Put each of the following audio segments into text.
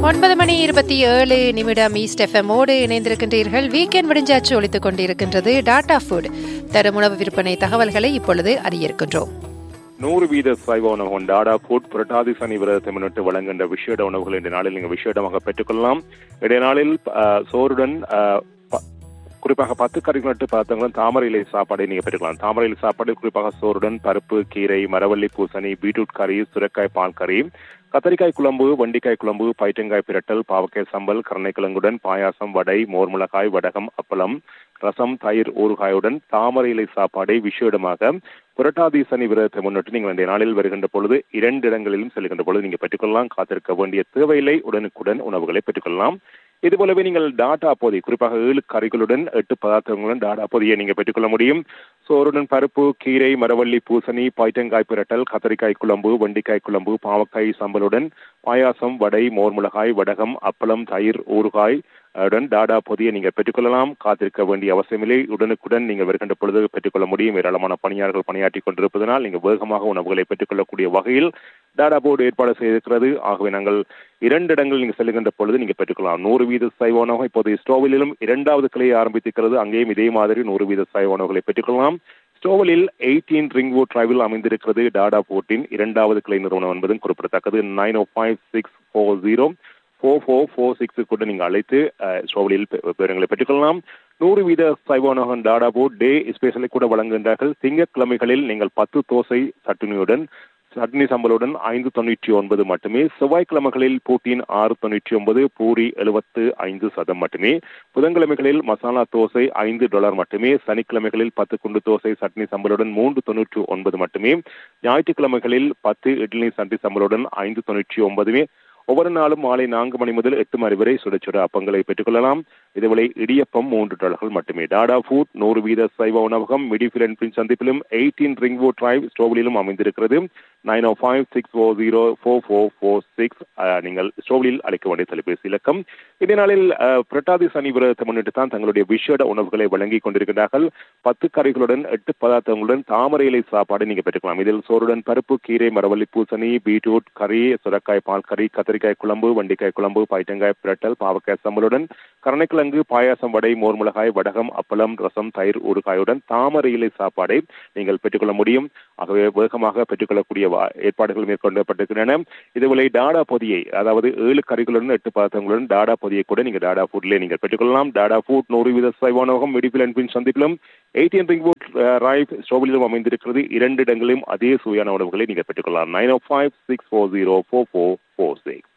ஒன்பது மணி இருபத்தி ஏழு நிமிடம் ஈஸ்ட் எஃப்எம்மோடு இணைந்திருக்கின்றீர்கள் வீக்கெண்ட் விடிஞ்சாச்சு ஒழித்துக் கொண்டிருக்கின்றது டாடா ஃபுட் தரும் உணவு விற்பனை தகவல்களை இப்பொழுது அறிய இருக்கின்றோம் நூறு வீத சைவ உணவு டாடா ஃபுட் புரட்டாதி சனி விரதத்தை முன்னிட்டு வழங்குகின்ற விஷேட உணவுகள் இந்த நாளில் நீங்கள் விஷேடமாக பெற்றுக்கொள்ளலாம் இடைய நாளில் அஹ், சோறுடன் அஹ், ப- குறிப்பாக பத்து கறிகள் நட்டு பார்த்தவங்களும் தாமரை இலை சாப்பாடை நீங்க பெற்றுக்கலாம் தாமரை இலை சாப்பாடு குறிப்பாக சோறுடன் பருப்பு கீரை மரவள்ளி பூசணி பீட்ரூட் கறி சுரைக்காய் பால் கறி கத்தரிக்காய் குழம்பு வண்டிக்காய் குழம்பு பைட்டங்காய் பிரட்டல் பாவக்காய் சம்பல் கருணைக்கிழங்குடன் பாயாசம் வடை மோர்முளகாய் வடகம் அப்பளம் ரசம் தயிர் ஊறுகாயுடன் தாமரை இலை சாப்பாடை விஷேடமாக புரட்டாதி சனி விரதத்தை முன்னிட்டு நீங்கள் இந்த நாளில் வருகின்ற பொழுது இரண்டு இடங்களிலும் செல்கின்ற பொழுது நீங்க பெற்றுக்கொள்ளலாம் காத்திருக்க வேண்டிய தேவையில்லை உடனுக்குடன் உணவுகளை பெற்றுக்கொள்ளலாம் இது போலவே நீங்கள் டாடா பொதி குறிப்பாக ஏழு கறிகளுடன் எட்டு பதார்த்தங்களுடன் டாடா பொதியை நீங்க பெற்றுக்கொள்ள முடியும் சோறுடன் பருப்பு கீரை மரவள்ளி பூசணி பாய்ட்டங்காய் பிரட்டல் கத்தரிக்காய் குழம்பு வண்டிக்காய் குழம்பு பாவக்காய் சம்பலுடன் பாயாசம் வடை மோர்முளகாய் வடகம் அப்பளம் தயிர் ஊறுகாய் உடன் டாடா பொதியை நீங்கள் பெற்றுக்கொள்ளலாம் காத்திருக்க வேண்டிய அவசியமில்லை உடனுக்குடன் நீங்கள் வருகின்ற பொழுது பெற்றுக்கொள்ள முடியும் ஏராளமான பணியாளர்கள் பணியாற்றி கொண்டிருப்பதனால் நீங்கள் வேகமாக உணவுகளை பெற்றுக்கொள்ளக்கூடிய வகையில் டாடா போர்டு ஏற்பாடு செய்திருக்கிறது ஆகவே நாங்கள் இரண்டு இடங்கள் நீங்கள் செல்லுகின்ற பொழுது நீங்கள் பெற்றுக்கொள்ளலாம் நூறு வீத சைவ உணவு இப்போது ஸ்டோவிலும் இரண்டாவது கிளையை ஆரம்பித்திருக்கிறது அங்கேயும் இதே மாதிரி நூறு வீத சைவ உணவுகளை பெற்றுக்கொள்ளலாம் ஸ்டோவலில் எயிட்டீன் ரிங்வுட் டிரைவில் அமைந்திருக்கிறது டாடா போர்ட்டின் இரண்டாவது கிளை நிறுவனம் என்பதும் குறிப்பிடத்தக்கது nine O five six four zero four four four six கூட நீங்கள் அழைத்து அஹ், ஸ்டோவலில் பெ- விவரங்களை பெற்றுக்கொள்ளலாம் நூறு வீத சைவானகன் டாடா போர்ட் டே ஸ்பெஷலை கூட வழங்குகின்றார்கள் திங்கட்கிழமைகளில் நீங்கள் பத்து தோசை சட்டுனியுடன் சட்னி சம்பளுடன் ஐந்து தொண்ணூற்றி ஒன்பது மட்டுமே செவ்வாய்க்கிழமைகளில் பூட்டின் ஆறு தொண்ணூற்றி ஒன்பது பூரி எழுபத்து ஐந்து சதம் மட்டுமே புதன்கிழமைகளில் மசாலா தோசை ஐந்து டாலர் மட்டுமே சனிக்கிழமைகளில் பத்து குண்டு தோசை சட்னி சம்பளுடன் மூன்று தொண்ணூற்றி ஒன்பது மட்டுமே ஞாயிற்றுக்கிழமைகளில் பத்து இட்லி சட்னி சம்பளுடன் ஐந்து தொண்ணூற்றி ஒன்பதுமே ஒவ்வொரு நாளும் மாலை நான்கு மணி முதல் எட்டு மணி வரை சுட சுட அப்பங்களை பெற்றுக்கொள்ளலாம் இதுவரை இடியப்பம் மூன்று டாலர்கள் மட்டுமே டாடா ஃபுட் நூறு வீத சைவ உணவகம் மிடிஃபில் அண்ட் பின் சந்திப்பிலும் எயிட்டீன் ரிங்வோ டிரைவ் ஸ்டோவிலும் அமைந்திருக்கிறது nine O five six four zero four four four six நீங்கள் ஸ்டோவிலில் அழைக்க வேண்டிய தொலைபேசி இலக்கம் இதே நாளில் அஹ், புரட்டாதி சனி விரதத்தை முன்னிட்டு தான் தங்களுடைய விஷேட உணவுகளை வழங்கிக் கொண்டிருக்கிறார்கள் பத்து கறிகளுடன் எட்டு பதார்த்தங்களுடன் தாமரை இலை சாப்பாடு நீங்க பெற்றுக்கலாம் இதில் சோறுடன் பருப்பு கீரை மரவள்ளி பூசணி பீட்ரூட் கறி சுரக்காய் பால் கறி கத்திரிக்காய் குழம்பு வண்டிக்காய் குழம்பு பைட்டங்காய் பிரட்டல் பாவக்காய் சம்பலுடன் கருணைக்கிழங்கு பாயாசம் வடை மோர்முளகாய் வடகம் அப்பளம் ரசம் தயிர் ஊறுகாயுடன் தாமரை இலை சாப்பாடை நீங்கள் பெற்றுக்கொள்ள முடியும் ஆகவே வேகமாக பெற்றுக்கொள்ளக்கூடிய வா- ஏற்பாடுகள் மேற்கொள்ளப்பட்டிருக்கின்றன இதுவரை டாடா பொதியை அதாவது ஏழு கறிகளுடன் எட்டு பதார்த்தங்களுடன் டாடா பொதியை கூட நீங்க டாடா ஃபுட்லேயே நீங்கள் பெற்றுக்கொள்ளலாம் டாடா ஃபுட் நூறு வீத சைவானோகம் மெடிபிள் அண்ட் பின் சந்திப்பிலும் எயிட்டீன் ரிங் வுட் ரைவ் ஸ்டோவிலும் அமைந்திருக்கிறது இரண்டு இடங்களிலும் அதே சுவையான உணவுகளை நீங்கள் பெற்றுக்கொள்ளலாம் nine O five six four zero four four four six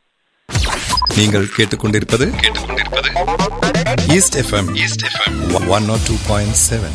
நீங்கள் கேட்டுக்கொண்டிருப்பது கேட்டுக்கொண்டிருப்பது east FM east FM one nought two point seven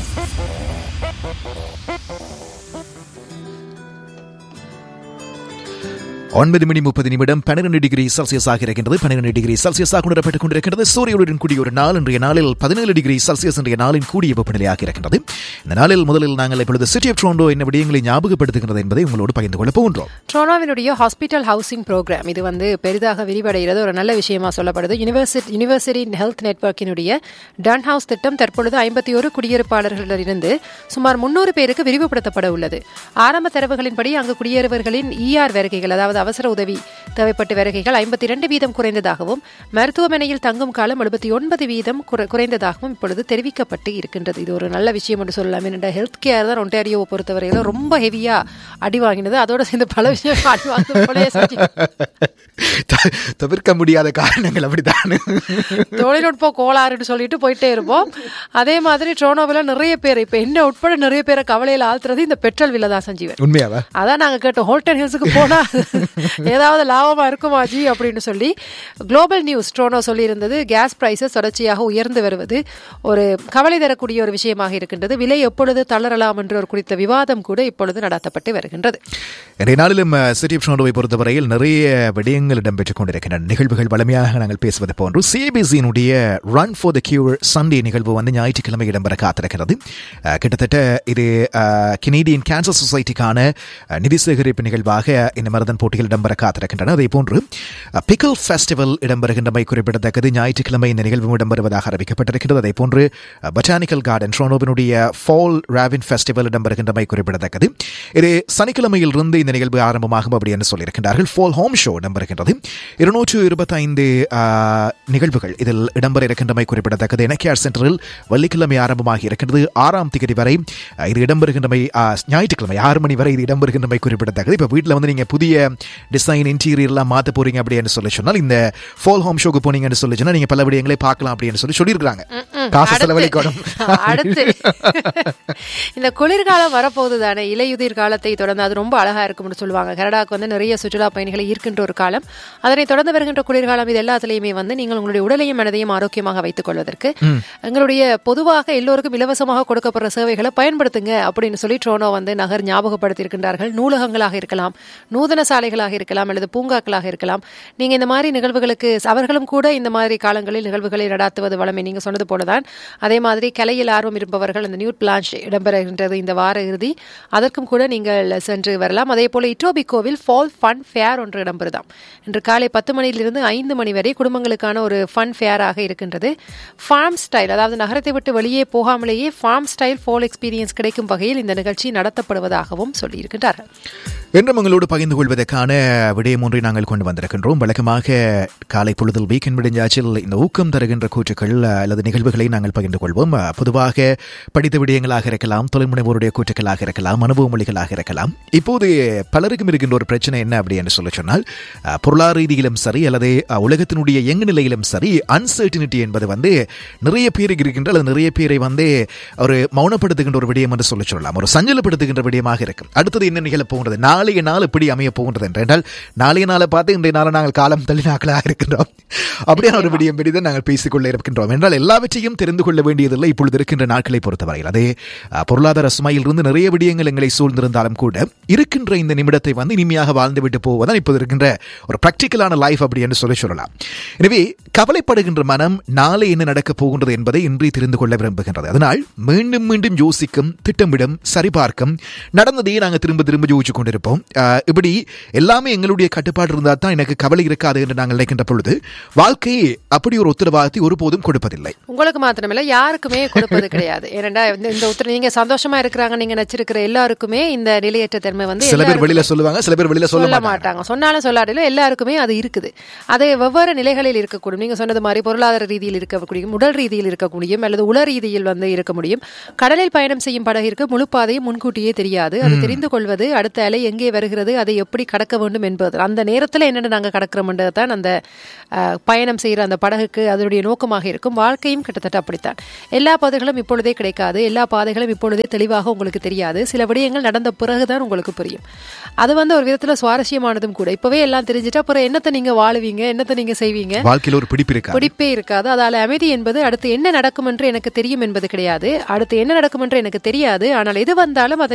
ஒன்பது மணி முப்பது நிமிடம் பன்னிரண்டு டிகிரி செல்சியஸாக இருக்கின்றது பன்னிரண்டு டிகிரி செல்சியஸாக உணரப்பட்டுக் கொண்டிருக்கிறது சூரியனுடன் கூடிய ஒரு நாள் இன்றைய நாளில் பதினேழு டிகிரி செல்சியஸ் இன்றைய நாளின் கூடிய வெப்பநிலையாக இருக்கின்றது இந்த நாளில் முதலில் நாங்கள் இப்பொழுது சிட்டி ஆஃப் ட்ரோண்டோ என்ன விடயங்களை ஞாபகப்படுத்துகிறது என்பதை உங்களோடு பகிர்ந்து கொள்ளப் போகின்றோம் ட்ரோனோவினுடைய ஹாஸ்பிட்டல் ஹவுசிங் ப்ரோக்ராம் இது வந்து பெரிதாக விரிவடைகிறது ஒரு நல்ல விஷயமா சொல்லப்படுது யூனிவர்சிட்டி யூனிவர்சிட்டி ஹெல்த் நெட்வொர்க்கினுடைய டன் ஹவுஸ் திட்டம் தற்பொழுது ஐம்பத்தி ஒரு குடியிருப்பாளர்களிலிருந்து சுமார் முன்னூறு பேருக்கு விரிவுபடுத்தப்பட உள்ளது ஆரம்ப தரவுகளின்படி அங்கு குடியேறுவர்களின் இஆர் வருகைகள் அதாவது அவசர உதவி தேவைப்பட்ட வருகைகள் ஐம்பத்தி இரண்டு வீதம் குறைந்ததாகவும் மருத்துவமனையில் தங்கும் காலம் எழுபத்தி ஒன்பது வீதம் குறை- குறைந்ததாகவும் இப்பொழுது தெரிவிக்கப்பட்டு இருக்கின்றது இது ஒரு நல்ல விஷயம் என்று சொல்லலாம் ஏனென்ற ஹெல்த் கேர் தான் ஒன்டாரியோவை பொறுத்தவரையில ரொம்ப ஹெவியா அடி வாங்கினது அதோட சேர்ந்து பல விஷயம் அடி வாங்கினது போலயே செஞ்சு. த- தவிர்க்க முடியாத காரணங்கள் அப்படித்தான் தொழில்நுட்ப கோளாறுன்னு சொல்லிட்டு போயிட்டே இருப்போம் அதே மாதிரி ட்ரோனோவில் நிறைய பேர் இப்ப என்ன உட்பட நிறைய பேரை கவலையில ஆழ்த்துறது இந்த பெட்ரோல் விலை தான் சஞ்சீவன் உண்மையாவா அதான் நாங்க கேட்டோம் ஹோல்டன் ஹில்ஸுக்கு போனா ஏதாவது லாபமா இருக்குமா ஜி அப்படின்னு சொல்லி குளோபல் நியூஸ் ட்ரோனோ சொல்லியிருந்தது கேஸ் பிரைசஸ் தொடர்ச்சியாக உயர்ந்து வருவது ஒரு கவலை தரக்கூடிய ஒரு விஷயமாக இருக்கின்றது விலை எப்பொழுது தளரலாம் என்ற ஒரு குறித்த விவாதம் கூட இப்பொழுது நடத்தப்பட்டு வருகின்றது இன்றைய நாளிலும் சிட்டி ஆஃப் ட்ரோண்டோவை பொறுத்தவரையில் நிறைய விடயங்கள் இடம்பெற்றுக் கொண்டிருக்கின்றன நிகழ்வுகள் வலிமையாக நாங்கள் பேசுவது போன்று சிபிசியினுடைய run for the cure Sunday நிகழ்வு வந்து ஞாயிற்றுக்கிழமை இடம்பெற காத்திருக்கிறது அஹ், கிட்டத்தட்ட இது கெனேடியன் கேன்சர் சொசைட்டிக்கான அஹ், நிதி சேகரிப்பு நிகழ்வாக இந்த மருதன் போட்டி போட்டிகள் இடம்பெற காத்திருக்கின்றன அதே போன்று பிக்கல் ஃபெஸ்டிவல் இடம்பெறுகின்றமை குறிப்பிடத்தக்கது ஞாயிற்றுக்கிழமை இந்த நிகழ்வும் இடம்பெறுவதாக அறிவிக்கப்பட்டிருக்கிறது அதே போன்று பொட்டானிக்கல் கார்டன் ட்ரோனோவினுடைய ஃபால் ராவின் ஃபெஸ்டிவல் இடம்பெறுகின்றமை குறிப்பிடத்தக்கது இது சனிக்கிழமையில் இருந்து இந்த நிகழ்வு ஆரம்பமாகும் அப்படி என்று சொல்லியிருக்கின்றார்கள் ஃபால் ஹோம் ஷோ இடம்பெறுகின்றது இருநூற்று இருபத்தைந்து நிகழ்வுகள் இதில் இடம்பெற இருக்கின்றமை குறிப்பிடத்தக்கது எனக்கேர் சென்டரில் வெள்ளிக்கிழமை ஆரம்பமாகி இருக்கின்றது ஆறாம் திகதி வரை அஹ், இது இடம்பெறுகின்றமை அஹ், ஞாயிற்றுக்கிழமை ஆறு மணி வரை இது இடம்பெறுகின்றமை குறிப்பிடத்தக்கது இப்போ வீட்டில் வந்து நீங்கள் புதிய டிசைன் இன்டீரியர்லாம் மாற்ற போறீங்க அப்படின்னு சொல்லி சொன்னால் இந்த ஃபால் ஹோம் ஷோக்கு போனீங்கன்னு சொல்லி சொன்னால் நீங்கள் பல விடயங்களை பார்க்கலாம் அப்படின்னு சொல்லி சொல்லியிருக்காங்க காசு அடுத்து- செலவழிக்கணும் அடுத்து இந்த குளிர்காலம் வரப்போகுது தானே இலையுதிர் காலத்தை தொடர்ந்து அது ரொம்ப அழகா இருக்கும்னு சொல்லுவாங்க கனடாவுக்கு வந்து நிறைய சுற்றுலா பயணிகளை ஈர்க்கின்ற ஒரு காலம் அதனை தொடர்ந்து வருகின்ற குளிர்காலம் இது எல்லாத்துலயுமே வந்து நீங்கள் உங்களுடைய உடலையும் மனதையும் ஆரோக்கியமாக வைத்துக் கொள்வதற்கு எங்களுடைய பொதுவாக எல்லோருக்கும் இலவசமாக கொடுக்கப்படுற சேவைகளை பயன்படுத்துங்க அப்படின்னு சொல்லி ட்ரோனோ வந்து நகர் ஞாபகப்படுத்தியிருக்கின்றார்கள் நூலகங்களாக இருக்கலாம் நூதன சாலைகளாக இருக்கலாம் அல்லது பூங்காக்களாக இருக்கலாம் நீங்க இந்த மாதிரி நிகழ்வுகளுக்கு அவர்களும் கூட இந்த மாதிரி காலங்களில் நிகழ்வுகளை நடாத்துவது வளமை நீங்க சொன்னது போலதான் அதே மாதிரி கலையில் ஆர்வம் இருப்பவர்கள் அந்த நியூட் பிளான்ச் இடம்பெறுகின்றது இந்த வார இறுதி அதற்கும் கூட நீங்கள் சென்று வரலாம் அதே போல இட்டோபிகோவில் ஃபால் ஃபன் ஃபேர் ஒன்று இடம்பெறுதாம் இன்று காலை பத்து மணியிலிருந்து ஐந்து மணி வரை குடும்பங்களுக்கான ஒரு ஃபன் ஃபேராக இருக்கின்றது ஃபார்ம் ஸ்டைல் அதாவது நகரத்தை விட்டு வெளியே போகாமலேயே ஃபார்ம் ஸ்டைல் ஃபால் எக்ஸ்பீரியன்ஸ் கிடைக்கும் வகையில் இந்த நிகழ்ச்சி நடத்தப்படுவதாகவும் சொல்லியிருக்கின்றார்கள் என்றும் உங்களோடு பகிர்ந்து கொள்வதற்கான விடயம் ஒன்றை நாங்கள் கொண்டு வந்திருக்கின்றோம் வழக்கமாக காலை பொழுதில் வீக்கெண்ட் விடிஞ்சாச்சில் இந்த ஊக்கம் தருகின்ற கூற்றுக்கள் அல்லது நிகழ்வுகளை நாங்கள் பகிர்ந்து கொள்வோம் பொதுவாக படித்த விடயங்களாக இருக்கலாம் தொழில்முனைவோருடைய கூற்றுக்களாக இருக்கலாம் அனுபவ மொழிகளாக இருக்கலாம் இப்போது பலருக்கும் இருக்கின்ற ஒரு பிரச்சனை என்ன அப்படி என்று சொல்ல சொன்னால் அஹ், பொருளாதார ரீதியிலும் சரி அல்லது அஹ், உலகத்தினுடைய இயங்கு நிலையிலும் சரி அன்சர்டினிட்டி என்பது வந்து நிறைய பேருக்கு இருக்கின்ற அல்லது நிறைய பேரை வந்து ஒரு மௌனப்படுத்துகின்ற ஒரு விடயம் என்று சொல்ல சொல்லலாம் ஒரு சஞ்சலப்படுத்துகின்ற விடயமாக இருக்கும் அடுத்தது என்ன நிகழப் போகின்றது நாளைய நாள் எப்படி அமைய போகின்றது என்றால் நாளைய நாளை பார்த்து இன்றைய நாளை நாங்கள் காலம் தள்ளி நாட்களாக இருக்கின்றோம் அப்படியான ஒரு விடயம் பற்றி தான் நாங்கள் பேசிக்கொள்ள இருக்கின்றோம் என்றால் எல்லாவற்றையும் தெரிந்து கொள்ள வேண்டியதில்லை இப்பொழுது இருக்கின்ற நாட்களை பொறுத்தவரையில் அதே அஹ், பொருளாதார சுமையில் இருந்து நிறைய விடயங்கள் எங்களை சூழ்ந்திருந்தாலும் கூட இருக்கின்ற இந்த நிமிடத்தை வந்து இனிமையாக வாழ்ந்துவிட்டு போவதுதான் இப்போது இருக்கின்ற ஒரு ப்ராக்டிக்கலான லைஃப் அப்படி என்று சொல்லி சொல்லலாம் எனவே கவலைப்படுகின்ற மனம் நாளை என்ன நடக்கப் போகின்றது என்பதை இன்றே தெரிந்து கொள்ள விரும்புகின்றது அதனால் மீண்டும் மீண்டும் யோசிக்கும் திட்டமிடும் சரிபார்க்கும் நடந்ததையே நாங்கள் திரும்ப திரும்ப யோசிச்சு கொண்டிருப்போம் ஆஹ், இப்படி எல்லாமே எங்களுடைய கட்டுப்பாடு இருந்தால் தான் எனக்கு கவலை இருக்காது என்று நாங்கள் நினைக்கின்ற பொழுது வாழ்க்கையை அப்படி ஒரு உத்தரவாதத்தை ஒருபோதும் கொடுப்பதில்லை உங்களுக்கு மாத்திரமில்ல யாருக்குமே கொடுப்பது கிடையாது ஏனெண்டா இந்த இந்த உத்தர நீங்க சந்தோஷமா இருக்கிறாங்க நீங்க நச்சிருக்கிற எல்லாருக்குமே இந்த நிலையற்ற தன்மை வந்து சில பேர் எல்லாருக்கும் வெளியில சொல்லுவாங்க சில பேர் வெளியில சொல்ல சொல்ல மாட்டாங்க மாட்டாங்க சொன்னாலும் சொல்லாட்டிலும் எல்லாருக்குமே அது இருக்குது அது வெவ்வேறு நிலைகளில் இருக்கக்கூடும் நீங்க சொன்னது மாதிரி பொருளாதார ரீதியில் இருக்கக்கூடிய உடல் ரீதியில் இருக்க முடியும் அல்லது உள ரீதியில் வந்து இருக்க முடியும் கடலில் பயணம் செய்யும் படகிற்கு முழு பாதையும் முன்கூட்டியே தெரியாது அது தெரிந்து கொள்வது அடுத்த அலை எங்கே வருகிறது அதை எப்படி கடக்க வேண்டும் என்பது அந்த நேரத்தில் என்னென்ன நாங்க கடக்கிறோம்ன்றது தான் அந்த அஹ், பயணம் செய்யற அந்த படகுக்கு அதனுடைய நோக்கமாக இருக்கும் வாழ்க்கையும் கிட்டத்தட்ட அப்படித்தான் எல்லா பாதைகளும் இப்பொழுதே கிடைக்காது எல்லா பாதைகளும் இப்பொழுதே தெளிவாக உங்களுக்கு தெரியாது சில விடயங்கள் நடந்த பிறகுதான் உங்களுக்கு புரியும் அது வந்து ஒரு விதத்துல சுவாரஸ்யமானதும் கூட இப்பவே எல்லாம் தெரிஞ்சுட்டா அப்புறம் என்னத்தை நீங்க வாழுவீங்க என்னத்தை நீங்க செய்வீங்க வாழ்க்கையில் ஒரு பிடிப்பு இருக்கா பிடிப்பே இருக்காது அதால அமைதி என்பது அடுத்து என்ன நடக்கும் என்று எனக்கு தெரியும் என்பது கிடையாது அடுத்து என்ன நடக்கும் என்று எனக்கு தெரியாது ஆனால் எது வந்தாலும் அதை